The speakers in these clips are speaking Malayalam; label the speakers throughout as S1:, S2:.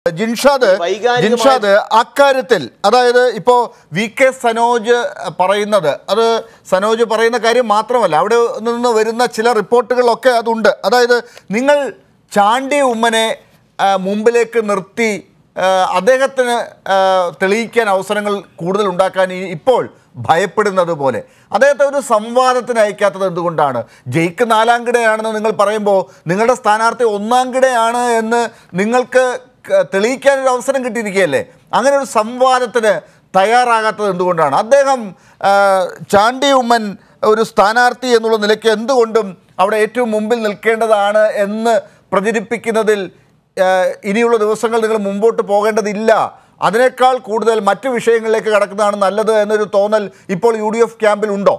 S1: ജിൻഷാദ്
S2: വൈകാരികമായ-
S1: ജിൻഷാദ് അക്കാര്യത്തിൽ അതായത് ഇപ്പോ വി കെ സനോജ് പറയുന്നത് അത് സനോജ് പറയുന്ന കാര്യം മാത്രമല്ല അവിടെ നിന്ന് വരുന്ന ചില റിപ്പോർട്ടുകളൊക്കെ അതുണ്ട് അതായത് നിങ്ങൾ ചാണ്ടി ഉമ്മനെ ആ, മുമ്പിലേക്ക് നിർത്തി ആ, അദ്ദേഹത്തിന് ആ, തെളിയിക്കാൻ അവസരങ്ങൾ കൂടുതൽ ഉണ്ടാക്കാൻ ഈ- ഇപ്പോൾ ഭയപ്പെടുന്നത് പോലെ അദ്ദേഹത്തെ ഒരു സംവാദത്തിന് അയക്കാത്തത് എന്തുകൊണ്ടാണ് ജയിക്ക് നാലാം കിടയാണെന്ന് നിങ്ങൾ പറയുമ്പോൾ നിങ്ങളുടെ സ്ഥാനാർത്ഥി ഒന്നാം കിടയാണ് എന്ന് നിങ്ങൾക്ക് ക- തെളിയിക്കാൻ ഒരു അവസരം കിട്ടിയിരിക്കുകയല്ലേ അങ്ങനെ ഒരു സംവാദത്തിന് തയ്യാറാകാത്തത് എന്തുകൊണ്ടാണ് അദ്ദേഹം ആ, ചാണ്ടി ഉമ്മൻ ഒരു സ്ഥാനാർത്ഥി എന്നുള്ള നിലയ്ക്ക് എന്തുകൊണ്ടും അവിടെ ഏറ്റവും മുമ്പിൽ നിൽക്കേണ്ടതാണ് എന്ന് പ്രചരിപ്പിക്കുന്നതിൽ ആ, ഇനിയുള്ള ദിവസങ്ങൾ നിങ്ങൾ മുമ്പോട്ട് പോകേണ്ടതില്ല അതിനേക്കാൾ കൂടുതൽ മറ്റു വിഷയങ്ങളിലേക്ക് കടക്കുന്നതാണ് നല്ലത് എന്നൊരു തോന്നൽ ഇപ്പോൾ യു ഡി എഫ് ക്യാമ്പിൽ ഉണ്ടോ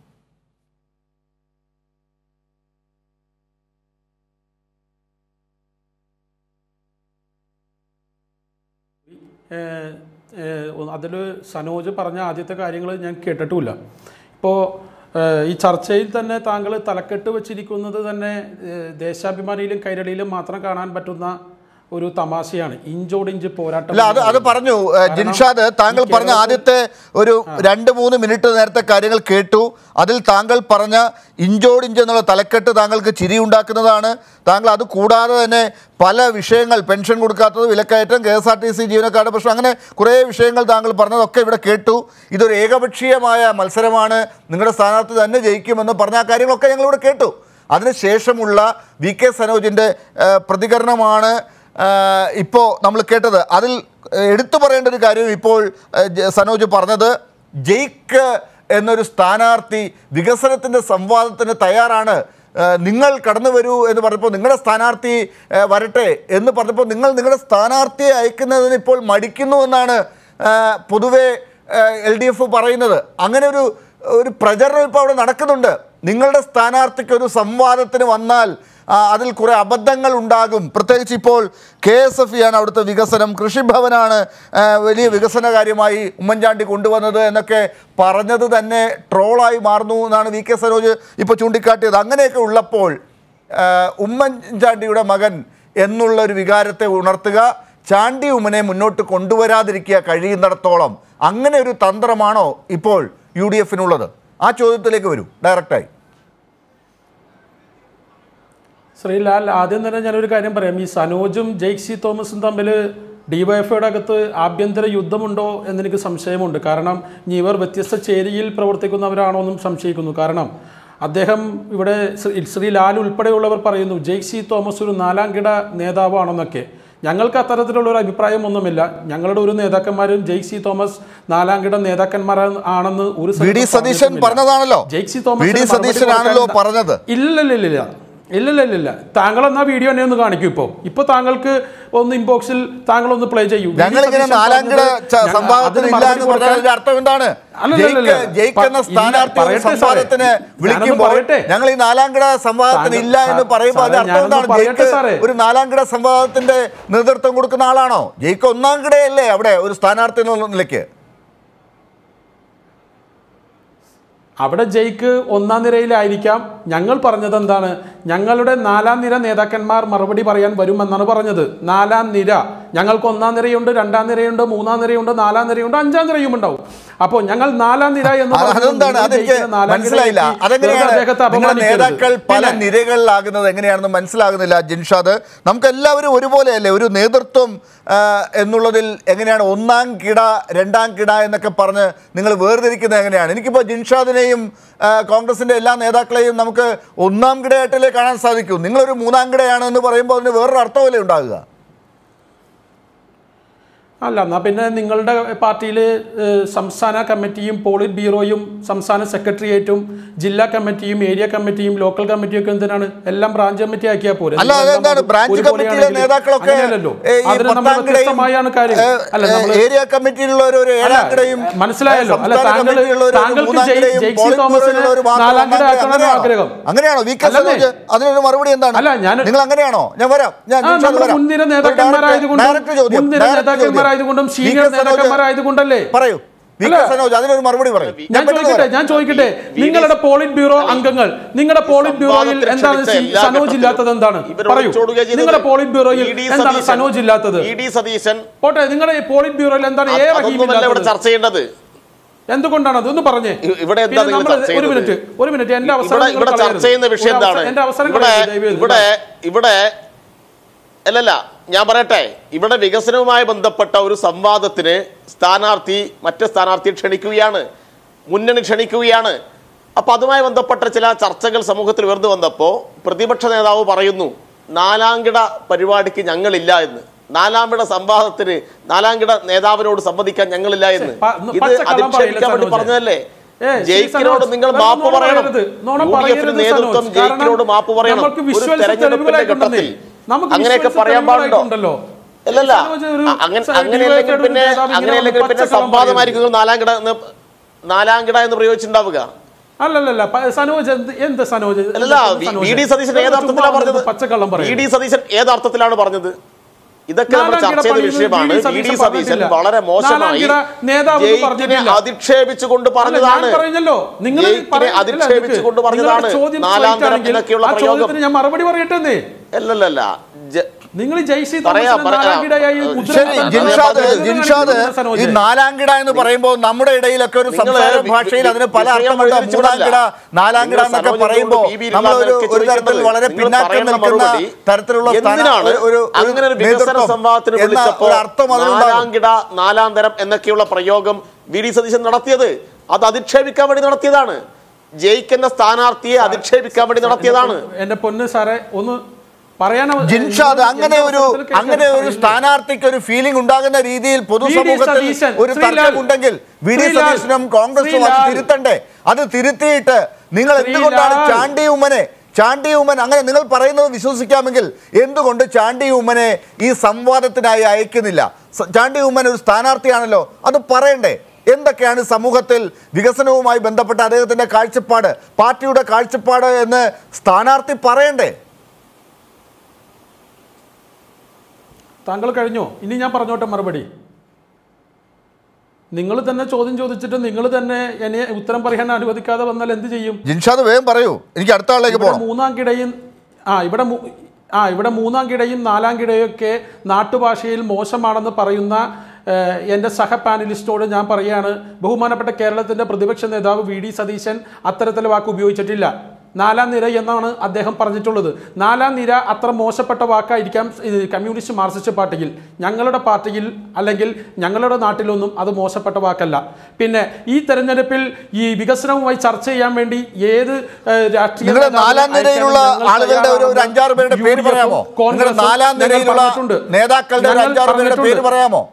S3: അതിൽ സനോജ് പറഞ്ഞ ആദ്യത്തെ കാര്യങ്ങൾ ഞാൻ കേട്ടിട്ടുമില്ല ഇപ്പോൾ ഈ ചർച്ചയിൽ തന്നെ താങ്കൾ തലക്കെട്ട് വെച്ചിരിക്കുന്നത് തന്നെ ഏഹ്, ദേശാഭിമാനിയിലും കൈരളിയിലും മാത്രം കാണാൻ പറ്റുന്ന ഒരു തമാശയാണ് ഇഞ്ചോടിഞ്ച് പോരാട്ടം
S1: അല്ല അത് അത് പറഞ്ഞു ഏഹ്, ജിൻഷാദ് താങ്കൾ
S3: ഈ
S1: പറഞ്ഞ
S3: കേരളത്തിൽ-
S1: ആദ്യത്തെ ഒരു രണ്ട് മൂന്ന് മിനിറ്റ് നേരത്തെ കാര്യങ്ങൾ കേട്ടു അതിൽ താങ്കൾ പറഞ്ഞ ഇഞ്ചോടിഞ്ച് എന്നുള്ള തലക്കെട്ട് താങ്കൾക്ക് ചിരി ഉണ്ടാക്കുന്നതാണ് താങ്കൾ അത് കൂടാതെ തന്നെ പല വിഷയങ്ങൾ പെൻഷൻ കൊടുക്കാത്തത് വിലക്കയറ്റം K S R T C ജീവനക്കാരുടെ പ്രശ്നം അങ്ങനെ കുറേ വിഷയങ്ങൾ താങ്കൾ പറഞ്ഞതൊക്കെ ഇവിടെ കേട്ടു ഇതൊരു ഏകപക്ഷീയമായ മത്സരമാണ് നിങ്ങളുടെ സ്ഥാനാർത്ഥി തന്നെ ജയിക്കുമെന്ന് പറഞ്ഞ ആ കാര്യങ്ങളൊക്കെ ഞങ്ങളിവിടെ കേട്ടു അതിനുശേഷമുള്ള വി കെ സനോജിൻ്റെ ഏഹ്, പ്രതികരണമാണ് ഇപ്പോൾ നമ്മൾ കേട്ടത് അതിൽ ഏഹ്, എടുത്തു പറയേണ്ട ഒരു കാര്യം ഇപ്പോൾ ഏഹ്, ജ- സനോജ് പറഞ്ഞത് ജയിക്ക് എന്നൊരു സ്ഥാനാർത്ഥി വികസനത്തിൻ്റെ സംവാദത്തിന് തയ്യാറാണ് ഏഹ്, നിങ്ങൾ കടന്നു വരൂ എന്ന് പറഞ്ഞപ്പോൾ നിങ്ങളുടെ സ്ഥാനാർത്ഥി ഏഹ്, വരട്ടെ എന്ന് പറഞ്ഞപ്പോൾ നിങ്ങൾ നിങ്ങളുടെ സ്ഥാനാർത്ഥിയെ അയക്കുന്നതിന് ഇപ്പോൾ മടിക്കുന്നു എന്നാണ് ഏഹ്, പൊതുവെ എൽ ഡി എഫ് പറയുന്നത് അങ്ങനെ ഒരു ഒരു പ്രചരണം ഇപ്പോൾ അവിടെ നടക്കുന്നുണ്ട് നിങ്ങളുടെ സ്ഥാനാർത്ഥിക്ക് ഒരു സംവാദത്തിന് വന്നാൽ ആ, അതിൽ കുറേ അബദ്ധങ്ങൾ ഉണ്ടാകും പ്രത്യേകിച്ച് ഇപ്പോൾ കെ എസ് എഫ് ആണ് അവിടുത്തെ വികസനം കൃഷിഭവനാണ് ആ, വലിയ വികസന കാര്യമായി ഉമ്മൻചാണ്ടി കൊണ്ടുവന്നത് എന്നൊക്കെ പറഞ്ഞത് തന്നെ ട്രോളായി മാറുന്നു എന്നാണ് വി കെ സരോജ് ഇപ്പോൾ ചൂണ്ടിക്കാട്ടിയത് അങ്ങനെയൊക്കെ ഉള്ളപ്പോൾ ആ, ഉമ്മൻചാണ്ടിയുടെ മകൻ എന്നുള്ള ഒരു വികാരത്തെ ഉണർത്തുക ചാണ്ടി ഉമ്മനെ മുന്നോട്ട് കൊണ്ടുവരാതിരിക്കുക കഴിയുന്നിടത്തോളം അങ്ങനെ ഒരു തന്ത്രമാണോ ഇപ്പോൾ യു ഡി എഫിനുള്ളത് ആ ചോദ്യത്തിലേക്ക് വരൂ ഡയറക്റ്റായി
S3: ശ്രീലാൽ ആദ്യം തന്നെ ഞാനൊരു കാര്യം പറയാം ഈ സനോജും ജെയ്സി തോമസും തമ്മിൽ ഡിവൈഎഫ്ഐയുടെ അകത്ത് ആഭ്യന്തര യുദ്ധമുണ്ടോ എന്നെനിക്ക് സംശയമുണ്ട് കാരണം ഇനി ഇവർ വ്യത്യസ്ത ചേരിയിൽ പ്രവർത്തിക്കുന്നവരാണോ എന്നും സംശയിക്കുന്നു കാരണം അദ്ദേഹം ഇവിടെ ശ്രീ ശ്രീ ലാൽ ഉൾപ്പെടെയുള്ളവർ പറയുന്നു ജെയ്സി തോമസ് ഒരു നാലാം കിട നേതാവാണെന്നൊക്കെ ഞങ്ങൾക്ക് അത്തരത്തിലുള്ള ഒരു അഭിപ്രായമൊന്നുമില്ല ഞങ്ങളുടെ ഒരു നേതാക്കന്മാരും ജെയ്സി തോമസ് നാലാം കിട നേതാക്കന്മാർ ആണെന്ന് ഒരു
S1: വി ഡി
S3: സ്ഥലത്തും
S1: സതീശൻ
S3: പറഞ്ഞിട്ടുമില്ല.
S1: പറഞ്ഞതാണല്ലോ
S3: ജെയ്സി
S1: വി
S3: തോമസിന്
S1: ഡി
S3: മറുപടി
S1: സതീശനാണല്ലോ
S3: കൊടുക്കാൻ-
S1: പറഞ്ഞത്
S3: ഇല്ലല്ലില്ല ഇല്ലല്ലില്ല താങ്കൾ എന്നാ വീഡിയോ എന്നെ ഒന്ന് കാണിക്കൂ ഇപ്പോൾ ഇപ്പൊ താങ്കൾക്ക് ഒന്ന് ഇൻബോക്സിൽ താങ്കൾ ഒന്ന് പ്ലേ ചെയ്യൂ വി. ഡി
S1: ഞങ്ങളിങ്ങനെ
S3: സതീശൻ
S1: നാലാംകിട
S3: പറഞ്ഞത്
S1: ച-
S3: ഞങ്ങൾ
S1: സംവാദത്തിന്
S3: അതിന്
S1: ഇല്ല
S3: മറുപടി
S1: എന്ന് പറഞ്ഞാൽ
S3: കൊടുക്കാൻ-
S1: അതിന്റെ അർത്ഥം എന്താണ്
S3: അല്ലല്ലല്ല.
S1: ജയിക്ക് ജയിക്കുന്ന
S3: പ- ഇല്ല,
S1: സ്ഥാനാർത്ഥി ഒരു
S3: പറയട്ടെ സാറേ.
S1: സംവാദത്തിന്
S3: ഞാനൊന്ന്
S1: വിളിക്കുമ്പോൾ
S3: പറയട്ടെ.
S1: ഞങ്ങൾ ഈ നാലാംകിട സംവാദത്തിന്
S3: സാറേ,
S1: ഇല്ല എന്ന്
S3: സാറേ,
S1: പറയുമ്പോൾ അതിന്റെ അർത്ഥം
S3: ഞാനൊന്ന്
S1: എന്താണ്
S3: പറയട്ടെ
S1: ജയിക്ക്
S3: സാറേ.
S1: ഒരു നാലാംകിട സംവാദത്തിന്റെ നേതൃത്വം കൊടുക്കുന്ന ആളാണോ ജയിക്ക് ഒന്നാം കിടയല്ലേ അവിടെ ഒരു സ്ഥാനാർത്ഥി എന്നുള്ള നിലയ്ക്ക്
S3: അവിടെ ജയിക്ക് ഒന്നാം നിരയിലായിരിക്കാം ഞങ്ങൾ പറഞ്ഞത് എന്താണ് ഞങ്ങളുടെ നാലാം നിര നേതാക്കന്മാർ മറുപടി പറയാൻ വരുമെന്നാണ് പറഞ്ഞത് നാലാം നിര ഞങ്ങൾക്ക് ഒന്നാം നിരയുണ്ട് രണ്ടാം നിരയുണ്ട് മൂന്നാം നിരയുണ്ട് നാലാം നിരയുണ്ട് അഞ്ചാം നിരയും ഉണ്ടാവും അപ്പോൾ ഞങ്ങൾ നാലാം നിര എന്ന്
S1: അത്
S3: പറയുന്നത്
S1: അതെന്താണ്
S3: നിങ്ങൾ
S1: അതെനിക്ക്
S3: ജയിക്കുന്ന നാലാം
S1: മനസ്സിലായില്ല
S3: നിരയിലേക്ക്
S1: അതെങ്ങനെയാണ്
S3: വെറുതെ അദ്ദേഹത്തെ
S1: നിങ്ങളുടെ
S3: അപമാനിക്കരുത്.
S1: നേതാക്കൾ പല
S3: പിന്നെ-
S1: നിരകളിലാകുന്നത് എങ്ങനെയാണെന്ന് മനസ്സിലാകുന്നില്ല ജിൻഷാദ് നമുക്ക് എല്ലാവരും ഒരുപോലെയല്ലേ ഒരു നേതൃത്വം ആ, എന്നുള്ളതിൽ എങ്ങനെയാണ് ഒന്നാം കിട രണ്ടാം കിട എന്നൊക്കെ പറഞ്ഞ് നിങ്ങൾ വേർതിരിക്കുന്നത് എങ്ങനെയാണ് എനിക്കിപ്പോൾ ജിൻഷാദിനെയും ആ, കോൺഗ്രസിന്റെ എല്ലാ നേതാക്കളെയും നമുക്ക് ഒന്നാം കിടയായിട്ടല്ലേ കാണാൻ സാധിക്കൂ നിങ്ങളൊരു മൂന്നാം കിടയാണ് എന്ന് പറയുമ്പോൾ അതിന് വേറൊരു അർത്ഥമല്ലേ ഉണ്ടാകുക
S3: അല്ല എന്നാ പിന്നെ നിങ്ങളുടെ പാർട്ടിയിൽ സംസ്ഥാന കമ്മിറ്റിയും പോളിറ്റ് ബ്യൂറോയും സംസ്ഥാന സെക്രട്ടേറിയറ്റും ജില്ലാ കമ്മിറ്റിയും ഏരിയ കമ്മിറ്റിയും ലോക്കൽ കമ്മിറ്റിയും ഒക്കെ എന്തിനാണ് എല്ലാം ബ്രാഞ്ച് കമ്മിറ്റി ആക്കിയാൽ പോരെ
S1: അല്ല
S3: നിങ്ങളെല്ലാം
S1: അതെന്താണ്
S3: ഒരു-
S1: ബ്രാഞ്ച്
S3: ഒരുപോലെയാണെങ്കിൽ
S1: കമ്മിറ്റിയിലെ നേതാക്കളൊക്കെ
S3: അങ്ങനെയല്ലല്ലോ.
S1: ഏ, ഈ
S3: അതിന് നമ്മൾ
S1: പത്താം കിടയും,
S3: വ്യത്യസ്തമായാണ് കാര്യം
S1: ഏ,
S3: അല്ല നമ്മൾ
S1: ഏരിയ കമ്മിറ്റിയിലുള്ള ഒരു
S3: അല്ല,
S1: ഏഴാം കിടയും
S3: മനസ്സിലായല്ലോ. അല്ല,
S1: സംസ്ഥാന
S3: താങ്കൾ-
S1: കമ്മിറ്റിയിലുള്ള ഒരു
S3: താങ്കൾക്ക്
S1: മൂന്നാം
S3: ജയ്-
S1: കിടയും,
S3: ജെയ്സി
S1: പോളിറ്റ്
S3: തോമസിനെ
S1: ബ്യൂറോയിലുള്ള ഒരു മാത്രം
S3: നാലാം
S1: ഒന്നാം
S3: കിട
S1: കിട.
S3: ആക്കണമെന്നാണ്
S1: അങ്ങനെയാണോ?
S3: ആഗ്രഹം.
S1: അങ്ങനെയാണോ വി കെ
S3: അല്ലെന്നേ.
S1: സനോജ് അതിനൊരു മറുപടി എന്താണ്
S3: അല്ല, ഞാൻ-
S1: നിങ്ങൾ അങ്ങനെയാണോ ഞാൻ വരാം ഞാൻ
S3: ആ,
S1: നിമിഷം
S3: നമ്മുടെ
S1: വരാം.
S3: മുൻനിര
S1: ഒരു
S3: നേതാക്കന്മാരായതുകൊണ്ടും
S1: direct ചോദ്യം,
S3: മുൻനിര
S1: direct ചോദ്യം.
S3: നേതാക്കന്മാരായതുകൊണ്ടും
S1: വി.
S3: Senior
S1: K. സനോജ്
S3: നേതാക്കന്മാരായതുകൊണ്ടല്ലേ
S1: പറയൂ വി കെ സനോജ് അതിനൊരു മറുപടി പറയും
S3: ഞാൻ
S1: പെട്ടെന്ന്
S3: ചോദിക്കട്ടെ
S1: പറയാം.
S3: ഞാൻ ചോദിക്കട്ടെ
S2: വി- വി-
S3: നിങ്ങളുടെ പോളിറ്റ് ബ്യൂറോ അംഗങ്ങൾ നിങ്ങളുടെ പോളിറ്റ് ബ്യൂറോയിൽ
S2: സംവാദത്തിന്
S3: എന്താണ്
S2: ക്ഷണിച്ച
S3: സി-
S2: എല്ലാ
S3: സനോജ്
S2: ഘട്ടത്തിലും
S3: ഇല്ലാത്തത് എന്താണ്
S2: ഇവരോട്
S3: പറയൂ
S2: ചോടുകയാ ചെയ്തത്.
S3: നിങ്ങളുടെ പോളിറ്റ് ബ്യൂറോയിൽ
S2: ഇ ഡി
S3: എന്താണ്
S2: സതീശൻ-
S3: സനോജ് ഇല്ലാത്തത്
S2: ഇ ഡി സതീശൻ
S3: പോട്ടെ നിങ്ങളുടെ പോളിറ്റ് ബ്യൂറോയിൽ എന്താണ് എ റഹീം
S2: അതൊന്നുമല്ല ഇവിടെ
S3: ഇല്ലാത്തത്
S2: ചർച്ച ചെയ്യേണ്ടത്
S3: എന്തുകൊണ്ടാണ് അത് ഒന്ന് പറഞ്ഞേ
S2: ഇ- ഇവിടെ എന്താ
S3: പിന്നെ
S2: നിങ്ങൾ
S3: നമ്മൾ
S2: ചർച്ച
S3: ഒരു
S2: ചെയ്യുന്നത്?
S3: മിനിറ്റ് ഒരു മിനിറ്റ് എന്റെ അവസരം
S2: ഇവിടെ
S3: നിങ്ങൾ
S2: ഇവിടെ
S3: കളയരുത്.
S2: ചർച്ച ചെയ്യുന്ന വിഷയം
S3: ഒരു അവസരം-
S2: എന്താണ്
S3: എന്റെ അവസരം
S2: ഇവിടെ
S3: കളയരുത്, ദയവ് ചെയ്ത്.
S2: ഇവിടെ ഇവിടെ അല്ലല്ല ഞാൻ പറയട്ടെ ഇവിടെ വികസനവുമായി ബന്ധപ്പെട്ട ഒരു സംവാദത്തിന് സ്ഥാനാർത്ഥി മറ്റ് സ്ഥാനാർത്ഥിയെ ക്ഷണിക്കുകയാണ് മുന്നണി ക്ഷണിക്കുകയാണ് അപ്പൊ അതുമായി ബന്ധപ്പെട്ട ചില ചർച്ചകൾ സമൂഹത്തിൽ ഉയർന്നു വന്നപ്പോ പ്രതിപക്ഷ നേതാവ് പറയുന്നു നാലാംകിട പരിപാടിക്ക് ഞങ്ങളില്ല എന്ന് നാലാംകിട സംവാദത്തിന് നാലാംകിട നേതാവിനോട് സംവദിക്കാൻ ഞങ്ങളില്ല എന്ന്
S3: പ-
S2: ഇത്
S3: പച്ചക്കള്ളം
S2: അധിക്ഷേപിക്കാൻ വേണ്ടി
S3: പറയില്ല
S2: പറഞ്ഞതല്ലേ
S3: ഏയ് ശ്രീ
S2: ജയിക്കിനോട്
S3: സനോജ്,
S2: നിങ്ങൾ
S3: വെറുതെ
S2: മാപ്പ്
S3: നുണ
S2: പറയണം
S3: പറയരുത്. നുണ
S2: യു ഡി എഫിന്
S3: പറയരുത്
S2: നേതൃത്വം
S3: സനോജ്.
S2: ജയിക്കിനോട്
S3: കാരണം
S2: മാപ്പ് പറയണം
S3: നമുക്ക്
S2: ഒരു
S3: visuals
S2: തെരഞ്ഞെടുപ്പിന്റെ
S3: തെളിവുകളായിട്ടുണ്ടെന്നേ.
S2: ഘട്ടത്തിൽ
S3: നമുക്ക്
S2: അങ്ങനെയൊക്കെ
S3: visuals
S2: പറയാൻ പാടുണ്ടോ
S3: തെളിവുകളായിട്ടുണ്ടല്ലോ.
S2: അല്ലല്ല
S3: സനോജ് ഒരു
S2: അ- അങ്ങനെ
S3: സൈഡ്
S2: അങ്ങനെയല്ലെങ്കിൽ
S3: ഡിവൈഡഡ്
S2: പിന്നെ
S3: നേതാവ് ഇങ്ങനെ
S2: അങ്ങനെയല്ലെങ്കിൽ പിന്നെ
S3: പച്ചക്കള്ളം
S2: സംവാദമായിരിക്കും
S3: പറയരുത്.
S2: നിങ്ങൾ നാലാം കിട എന്ന് നാലാം കിട എന്ന് പ്രയോഗിച്ചിട്ടുണ്ടാവുക
S3: അല്ലല്ലല്ല പ- സനോജ് എന്ത് എന്ത് സനോജ്
S2: അല്ലല്ല
S3: എന്ത് സനോജ്?
S2: വി ഡി സതീശൻ ഏത്
S3: ചുമ്മാ
S2: അർത്ഥത്തിലാണ്
S3: വന്നിട്ട്
S2: പറഞ്ഞത്
S3: പച്ചക്കള്ളം
S2: വി
S3: പറയും
S2: ഡി സതീശൻ ഏത് അർത്ഥത്തിലാണ് പറഞ്ഞത് ഇതൊക്കെ നമ്മൾ
S3: നാലാം
S2: ചർച്ച ചെയ്ത
S3: കിട
S2: വിഷയമാണ്
S3: V D
S2: V D
S3: Satheesan
S2: Satheesan
S3: പറഞ്ഞിട്ടില്ല.
S2: വളരെ മോശമായി
S3: നാലാം കിട നേതാവ് ഒന്നും
S2: ജയിക്കിനെ
S3: പറഞ്ഞിട്ടില്ല.
S2: അധിക്ഷേപിച്ചുകൊണ്ട്
S3: അല്ല,
S2: പറഞ്ഞതാണ്
S3: ഞാൻ പറഞ്ഞല്ലോ നിങ്ങൾ
S2: ജയിക്കിനെ അധിക്ഷേപിച്ചുകൊണ്ട് പറഞ്ഞതാണ് നാലാം തരം എന്നൊക്കെയുള്ള
S3: ആ
S2: പ്രയോഗം
S3: ചോദ്യത്തിന് ഞാൻ മറുപടി പറയട്ടെ
S2: അല്ലല്ലല്ല ജ-
S3: നിങ്ങൾ ജയ്സി
S2: പറയാം,
S3: തോമസിനെ
S2: പറയാം.
S3: നാലാംകിടയായി മുദ്ര
S1: ശരി
S3: കുത്താൻ
S1: ജിൻഷാദ്
S3: പറഞ്ഞത്
S1: ജിൻഷാദ്
S3: കാണിക്കുന്നത്
S1: ഈ
S3: സനോജ്.
S1: നാലാംകിട എന്ന് പറയുമ്പോൾ നമ്മുടെ ഇടയിലൊക്കെ ഒരു
S2: നിങ്ങള്
S1: സംസാര
S2: വി-
S1: ഭാഷയിൽ
S2: വി-
S1: അതിന് പല
S2: വിഷയം
S1: അർത്ഥമുണ്ട്
S2: വഴിതിരിച്ച്
S1: മൂന്നാംകിട
S2: വിടല്ല.
S1: നാലാംകിട
S2: നിങ്ങൾ
S1: എന്നൊക്കെ
S2: സനോജിനോട്
S1: പറയുമ്പോൾ
S2: ബി. ബി.
S1: നമ്മളൊരു
S2: ഇല്ലാന്നൊക്കെ
S1: ഒരു തരത്തിൽ
S2: ചോദിക്കുന്നത്.
S1: വളരെ
S2: നിങ്ങൾ
S1: പിന്നാക്കം
S2: പറയുന്ന
S1: നിൽക്കുന്ന
S2: മറുപടി
S1: തരത്തിലുള്ള സ്ഥാന-
S2: എന്തിനാണ്
S1: ഒരു- ഒരു- ഒരു
S2: അങ്ങനെ ഒരു വികസന
S1: നേതൃത്വം
S2: സംവാദത്തിന്
S1: എന്ന
S2: വിളിച്ചപ്പോൾ
S1: ഒരു അർത്ഥം അതിനുണ്ടാകും
S2: നാലാം കിട നാലാം തരം എന്നൊക്കെയുള്ള പ്രയോഗം വി ഡി സതീശൻ നടത്തിയത് അത് അധിക്ഷേപിക്കാൻ വേണ്ടി നടത്തിയതാണ് ജയിക്കുന്ന സ്ഥാനാർത്ഥിയെ അധിക്ഷേപിക്കാൻ വേണ്ടി നടത്തിയതാണ്
S3: എന്റെ പൊന്ന് സാറേ ഒന്ന് പറയാൻ അവ-
S1: ജിൻഷാദ്
S3: എന്റെ
S1: അങ്ങനെ ഒരു
S3: അവസരത്തിൽ കേൾക്കാൻ
S1: അങ്ങനെ ഒരു
S3: പറയില്ലേ?
S1: സ്ഥാനാർത്ഥിക്ക് ഒരു ഫീലിംഗ് ഉണ്ടാകുന്ന രീതിയിൽ പൊതുസമൂഹത്തിൽ
S3: സതീശൻ,
S1: ഒരു
S3: ശ്രീലാൽ,
S1: തർക്കമുണ്ടെങ്കിൽ വി ഡി
S3: ശ്രീലാൽ,
S1: സതീശനും കോൺഗ്രസും അത്
S3: ശ്രീലാൽ.
S1: തിരുത്തണ്ടേ അത് തിരുത്തിയിട്ട് നിങ്ങൾ എന്തുകൊണ്ടാണ്
S3: ശ്രീലാൽ.
S1: ചാണ്ടി ഉമ്മനെ ചാണ്ടി ഉമ്മൻ അങ്ങനെ നിങ്ങൾ പറയുന്നത് വിശ്വസിക്കാമെങ്കിൽ എന്തുകൊണ്ട് ചാണ്ടി ഉമ്മനെ ഈ സംവാദത്തിനായി അയക്കുന്നില്ല സ- ചാണ്ടി ഉമ്മൻ ഒരു സ്ഥാനാർത്ഥിയാണല്ലോ അത് പറയണ്ടേ എന്തൊക്കെയാണ് സമൂഹത്തിൽ വികസനവുമായി ബന്ധപ്പെട്ട അദ്ദേഹത്തിന്റെ കാഴ്ചപ്പാട് പാർട്ടിയുടെ കാഴ്ചപ്പാട് എന്ന് സ്ഥാനാർത്ഥി പറയണ്ടേ
S3: താങ്കൾ കഴിഞ്ഞോ ഇനി ഞാൻ പറഞ്ഞോട്ടെ മറുപടി നിങ്ങൾ തന്നെ ചോദ്യം ചോദിച്ചിട്ട് നിങ്ങൾ തന്നെ എന്നെ ഉത്തരം പറയാൻ അനുവദിക്കാതെ വന്നാൽ എന്ത് ചെയ്യും
S1: ജിൻഷാദ് വേഗം പറയൂ എനിക്ക് അടുത്ത ആളിലേക്ക്
S3: ഇവിടെ
S1: പോകണം
S3: മൂന്നാം കിടയും ആ ഇവിടെ മൂ- ആ ഇവിടെ മൂന്നാം കിടയും നാലാം കിടയും ഒക്കെ നാട്ടുഭാഷയിൽ മോശമാണെന്ന് പറയുന്ന ഏഹ്, എൻ്റെ സഹ പാനലിസ്റ്റോട് ഞാൻ പറയുകയാണ് ബഹുമാനപ്പെട്ട കേരളത്തിൻ്റെ പ്രതിപക്ഷ നേതാവ് വി ഡി സതീശൻ അത്തരത്തിലെ വാക്ക് ഉപയോഗിച്ചിട്ടില്ല നാലാം നിര എന്നാണ് അദ്ദേഹം പറഞ്ഞിട്ടുള്ളത് നാലാം നിര അത്ര മോശപ്പെട്ട വാക്കായിരിക്കാം ഇത് കമ്മ്യൂണിസ്റ്റ് മാർക്സിസ്റ്റ് പാർട്ടിയിൽ ഞങ്ങളുടെ പാർട്ടിയിൽ അല്ലെങ്കിൽ ഞങ്ങളുടെ നാട്ടിലൊന്നും അത് മോശപ്പെട്ട വാക്കല്ല പിന്നെ ഈ തെരഞ്ഞെടുപ്പിൽ ഈ വികസനവുമായി ചർച്ച ചെയ്യാൻ വേണ്ടി ഏത് ഏഹ്, രാഷ്ട്രീയ
S1: നിങ്ങളുടെ
S3: നേതാവിനെ
S1: നാലാം നിരയിലുള്ള
S3: അയക്കാനും ഞങ്ങൾ
S1: ആളുകളുടെ ഒരു ഒരു അഞ്ചാറ് പേരുടെ
S3: യു
S1: പേര്
S3: ഡി എഫും
S1: പറയാമോ നിങ്ങളുടെ
S3: കോൺഗ്രസും
S1: നാലാം
S3: ഞങ്ങൾ
S1: നിരയിലുള്ള
S3: പറഞ്ഞിട്ടുണ്ട്.
S1: നേതാക്കളുടെ ഒരു
S3: ഞങ്ങൾ
S1: അഞ്ചാറ് പേരുടെ പേര്
S3: പറഞ്ഞിട്ടുണ്ട്.
S1: പറയാമോ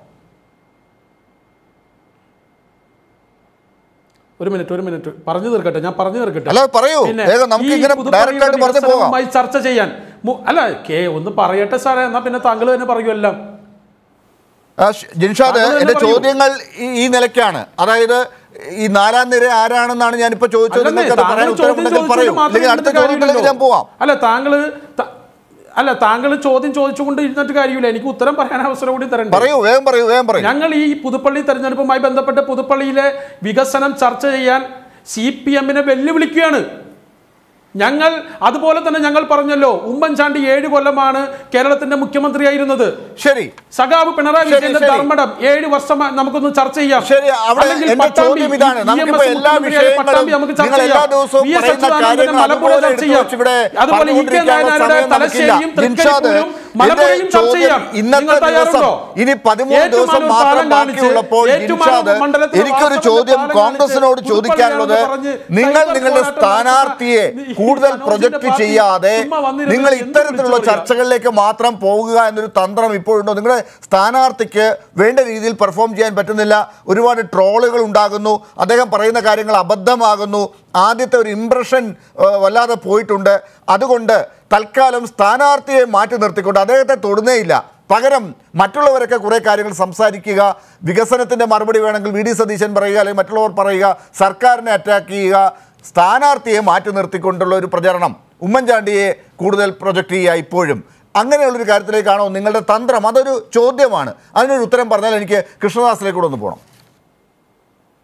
S3: ഒരു മിനിറ്റ് ഒരു മിനിറ്റ് പറഞ്ഞു തീർക്കട്ടെ ഞാൻ പറഞ്ഞു തീർക്കട്ടെ
S1: അല്ല പറയൂ
S3: പിന്നെ
S1: വേഗം നമുക്ക്
S3: ഈ
S1: ഇങ്ങനെ
S3: പുതുപ്പള്ളിയുടെ
S1: ഡയറക്റ്റ് ആയിട്ട് പറഞ്ഞു പോകാം
S3: വികസനവുമായി ചർച്ച ചെയ്യാൻ മു- അല്ല കേ ഒന്ന് പറയട്ടെ സാറേ എന്നാ പിന്നെ താങ്കൾ തന്നെ പറയുമല്ലോ
S1: ആ, ഷ്- ജിൻഷാദ്
S3: താങ്കൾ തന്നെ
S1: എന്റെ
S3: പറയൂ.
S1: ചോദ്യങ്ങൾ ഈ- ഈ നിലയ്ക്കാണ് അതായത് ഈ നാലാം നിര ആരാണെന്നാണ് ഞാൻ ഇപ്പൊ ചോദിച്ചത്
S3: അല്ലെന്നേ,
S1: നിങ്ങൾക്ക് അത്
S3: താങ്കൾ
S1: പറയാൻ
S3: ചോദ്യം
S1: ഉത്തരവുണ്ടെങ്കിൽ
S3: ചോദിച്ചുകൊണ്ട്
S1: പറയൂ
S3: മാത്രം
S1: അല്ലെങ്കിൽ അടുത്ത
S3: ഇരുന്നിട്ട്
S1: ചോദ്യത്തിലേക്ക് ഞാൻ
S3: കാര്യമില്ലല്ലോ.
S1: പോവാം
S3: അല്ല താങ്കൾ ത- അല്ല താങ്കൾ ചോദ്യം ചോദിച്ചുകൊണ്ട് ഇരുന്നിട്ട് കാര്യമില്ല എനിക്ക് ഉത്തരം പറയാൻ അവസരം കൂടി തരണ്ടേ
S1: പറയൂ വേഗം പറയൂ വേഗം പറയൂ
S3: ഞങ്ങൾ ഈ പുതുപ്പള്ളി തെരഞ്ഞെടുപ്പുമായി ബന്ധപ്പെട്ട് പുതുപ്പള്ളിയിലെ വികസനം ചർച്ച ചെയ്യാൻ സി പി എമ്മിനെ വെല്ലുവിളിക്കുകയാണ് ഞങ്ങൾ അതുപോലെ തന്നെ ഞങ്ങൾ പറഞ്ഞല്ലോ ഉമ്മൻചാണ്ടി ഏഴ് കൊല്ലമാണ് കേരളത്തിന്റെ മുഖ്യമന്ത്രിയായിരുന്നത്
S1: ശരി
S3: സഖാവ് പിണറായി
S1: ശരി,
S3: വിജയന്റെ
S1: ശരി.
S3: ധർമ്മടം ഏഴ് വർഷം നമുക്കൊന്ന് ചർച്ച ചെയ്യാം
S1: ശരി അവിടെ
S3: അല്ലെങ്കിൽ
S1: എന്റെ
S3: പട്ടാമ്പി,
S1: ചോദ്യം ഇതാണ്
S3: ഇ-
S1: നമുക്കിപ്പോ
S3: EMS
S1: എല്ലാ
S3: മുഖ്യമന്ത്രിയായ
S1: വിഷയങ്ങളും
S3: പട്ടാമ്പി നമുക്ക് ചർച്ച
S1: നിങ്ങൾ എല്ലാ
S3: ചെയ്യാം.
S1: ദിവസവും
S3: വി എസ്
S1: പറയുന്ന
S3: അച്യുതാനന്ദന്റെ
S1: കാര്യങ്ങൾ
S3: മലമ്പുഴ
S1: അതുപോലെ
S3: ചർച്ച
S1: എടുത്ത്
S3: ചെയ്യാം
S1: വെച്ച് ഇവിടെ
S3: അതുപോലെ ഇ കെ
S1: പറഞ്ഞുകൊണ്ടിരിക്കാനുള്ള
S3: നായനാരുടെ
S1: സമയം നമുക്കില്ല.
S3: തലശ്ശേരിയും
S1: ജിൻഷാദ്
S3: തൃക്കരിപ്പൂരും മലമ്പുഴയും
S1: എന്റെ
S3: ചർച്ച
S1: ചോദ്യം
S3: ചെയ്യാം
S1: ഇന്നത്തെ
S3: നിങ്ങൾ
S1: ദിവസം
S3: തയ്യാറുണ്ടോ
S1: ഇനി പതിമൂന്ന് ദിവസം
S3: ഏറ്റുമാനൂർ
S1: മാത്രം
S3: പാലം കാണിച്ച്
S1: ബാക്കിയുള്ളപ്പോൾ
S3: ഏറ്റുമാനൂർ
S1: ജിൻഷാദ്
S3: മണ്ഡലത്തിലെ
S1: എനിക്കൊരു
S3: വാസവന്റെ
S1: ചോദ്യം
S3: പാലം
S1: കോൺഗ്രസിനോട്
S3: കാണിച്ച്
S1: ചോദിക്കാനുള്ളത്
S3: പറഞ്ഞ്
S1: നിങ്ങൾ
S3: സൈബർ
S1: നിങ്ങളുടെ
S3: പോരാട്ടം
S1: സ്ഥാനാർത്ഥിയെ
S3: നടത്തുന്ന ഈ
S1: കൂടുതൽ
S3: സനോജിന്റെ
S1: പ്രൊജക്ട്
S3: പാർട്ടി
S1: ചെയ്യാതെ
S3: ചുമ്മാ വന്നിരുന്ന്
S1: നിങ്ങൾ
S3: എന്ത്
S1: ഇത്തരത്തിലുള്ള
S3: വിളിച്ചു പറയാ?
S1: ചർച്ചകളിലേക്ക് മാത്രം പോകുക എന്നൊരു തന്ത്രം ഇപ്പോഴുണ്ടോ നിങ്ങളുടെ സ്ഥാനാർത്ഥിക്ക് വേണ്ട രീതിയിൽ പെർഫോം ചെയ്യാൻ പറ്റുന്നില്ല ഒരുപാട് ട്രോളുകൾ ഉണ്ടാകുന്നു അദ്ദേഹം പറയുന്ന കാര്യങ്ങൾ അബദ്ധമാകുന്നു ആദ്യത്തെ ഒരു ഇംപ്രഷൻ വല്ലാതെ പോയിട്ടുണ്ട് അതുകൊണ്ട് തൽക്കാലം സ്ഥാനാർത്ഥിയെ മാറ്റി നിർത്തിക്കൊണ്ട് അദ്ദേഹത്തെ തൊടുന്നേയില്ല പകരം മറ്റുള്ളവരൊക്കെ കുറേ കാര്യങ്ങൾ സംസാരിക്കുക വികസനത്തിൻ്റെ മറുപടി വേണമെങ്കിൽ വി ഡി സതീശൻ പറയുക അല്ലെങ്കിൽ മറ്റുള്ളവർ പറയുക സർക്കാരിനെ അറ്റാക്ക് ചെയ്യുക സ്ഥാനാർത്ഥിയെ മാറ്റി നിർത്തിക്കൊണ്ടുള്ള ഒരു പ്രചരണം ഉമ്മൻചാണ്ടിയെ കൂടുതൽ പ്രൊജക്റ്റ് ചെയ്യുക ഇപ്പോഴും അങ്ങനെയുള്ളൊരു കാര്യത്തിലേക്കാണോ നിങ്ങളുടെ തന്ത്രം അതൊരു ചോദ്യമാണ് അതിനൊരു ഉത്തരം പറഞ്ഞാൽ എനിക്ക് കൃഷ്ണദാസിലേക്ക് കൂടെ ഒന്ന് പോകണം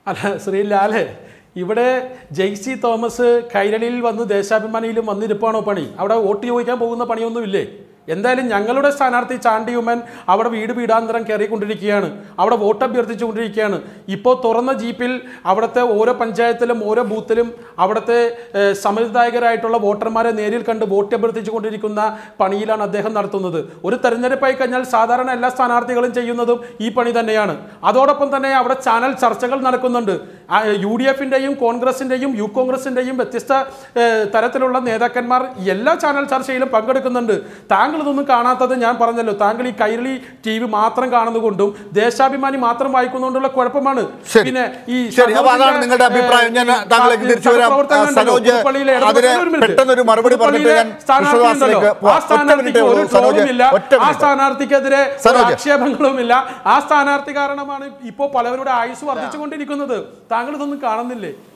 S3: അല്ല ശ്രീ ലാലെ ഇവിടെ ജെയ്സി തോമസ് കൈരളിയിൽ വന്ന് ദേശാഭിമാനിയിലും വന്നിരിപ്പാണോ പണി അവിടെ വോട്ട് ചോദിക്കാൻ പോകുന്ന പണിയൊന്നുമില്ലേ എന്തായാലും ഞങ്ങളുടെ സ്ഥാനാർത്ഥി ചാണ്ടി ഉമ്മൻ അവിടെ വീട് വീടാന്തരം കയറിക്കൊണ്ടിരിക്കുകയാണ് അവിടെ വോട്ട് അഭ്യർത്ഥിച്ചുകൊണ്ടിരിക്കുകയാണ് ഇപ്പോൾ തുറന്ന ജീപ്പിൽ അവിടുത്തെ ഓരോ പഞ്ചായത്തിലും ഓരോ ബൂത്തിലും അവിടുത്തെ ഏഹ്, സമ്മതിദായകരായിട്ടുള്ള വോട്ടർമാരെ നേരിൽ കണ്ട് വോട്ട് അഭ്യർത്ഥിച്ചുകൊണ്ടിരിക്കുന്ന പണിയിലാണ് അദ്ദേഹം നടത്തുന്നത് ഒരു തെരഞ്ഞെടുപ്പായി കഴിഞ്ഞാൽ സാധാരണ എല്ലാ സ്ഥാനാർത്ഥികളും ചെയ്യുന്നതും ഈ പണി തന്നെയാണ് അതോടൊപ്പം തന്നെ അവിടെ ചാനൽ ചർച്ചകൾ നടക്കുന്നുണ്ട് ആ, യു ഡി എഫിൻ്റെയും കോൺഗ്രസിൻ്റെയും യു കോൺഗ്രസിൻ്റെയും വ്യത്യസ്ത ഏഹ്, തരത്തിലുള്ള നേതാക്കന്മാർ എല്ലാ ചാനൽ ചർച്ചയിലും പങ്കെടുക്കുന്നുണ്ട് താങ്കൾ ഇതൊന്നും കാണാത്തത് ഞാൻ പറഞ്ഞല്ലോ താങ്കൾ ഈ കൈരളി ടി വി മാത്രം കാണുന്നതുകൊണ്ടും ദേശാഭിമാനി മാത്രം വായിക്കുന്നതുകൊണ്ടുള്ള കുഴപ്പമാണ്
S1: ശരി.
S3: പിന്നെ ഈ
S1: ശരി അപ്പൊ അതാണ്
S3: സനോജിന്റെ,
S1: നിങ്ങളുടെ അഭിപ്രായം ഞാൻ
S3: ഏഹ്,
S1: താങ്കളിലേക്ക് തിരിച്ചു വരാം
S3: സഹപ്രവർത്തകൻ ഉണ്ടല്ലോ,
S1: സനോജ്
S3: പുതുപ്പള്ളിയിലെ
S1: അതിന്
S3: ഇടതുപക്ഷ- ഒരു മിനിറ്റ്.
S1: പെട്ടെന്നൊരു മറുപടി പറഞ്ഞിട്ട്
S3: പുതുപ്പള്ളിയിലെ
S1: ഞാൻ
S3: സ്ഥാനാർത്ഥി
S1: വിശ്വാസത്തിലേക്ക്
S3: ഉണ്ടല്ലോ.
S1: പോവാം.
S3: ആ
S1: ഒറ്റ
S3: സ്ഥാനാർത്ഥിക്ക്
S1: മിനിറ്റേ
S3: ഒരു
S1: ഉള്ളൂ, സനോജ്.
S3: ട്രോളുമില്ല
S1: ഒറ്റ
S3: ആ
S1: മിനിറ്റ്.
S3: സ്ഥാനാർത്ഥിക്കെതിരെ ഒരു
S1: സനോജ്.
S3: ആക്ഷേപങ്ങളുമില്ല ആ സ്ഥാനാർത്ഥി കാരണമാണ് ഇപ്പോൾ പലവരുടെ ആയുസ് വർദ്ധിച്ചുകൊണ്ടിരിക്കുന്നത് താങ്കൾ ഇതൊന്നും കാണുന്നില്ലേ